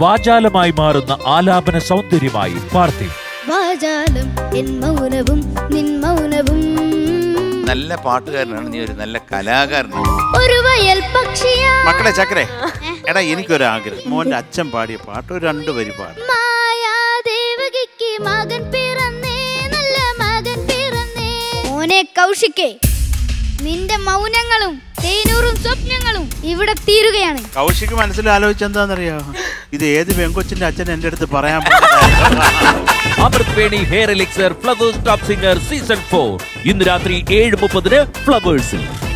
വാചാലമായി മാറുന്ന ആലാപന സൗന്ദര്യമായി പാർത്ഥിവ് വാചാലം എൻ മൗനവും നിൻ മൗനവും നല്ല പാട്ടുകാരനാണ് നീ ഒരു നല്ല കലാകാരനാണ് ഒരു വയൽ പക്ഷിയാ മക്കളെ ചക്കരെ എടാ എനിക്കൊരു ആഗ്രഹം മോന്റെ അച്ഛൻ പാടിയ പാട്ട് ഒരു രണ്ടു വരി പാടും മായാദേവകിക്ക് മകൻ പിറന്നേ നല്ല മകൻ പിറന്നേ മോനെ കൗശിക്കേ നിന്റെ മൗനങ്ങളും തേനൂറും സ്വപ്നങ്ങളും ഇവിടെ തീരുകയാണ് കൗശിക്ക് മനസ്സിൽ ആലോചിച്ചെന്താന്നറിയോ ഇത് ഏത് പെങ്കൊച്ചിന്റെ അച്ഛൻ എന്റെ അടുത്ത് പറയാൻ പാടില്ല. Amrut Veni hair elixir Flowers top singer season four ഇന്ന് രാത്രി ഏഴ് മുപ്പതിന് ഫ്ലവേഴ്സിൽ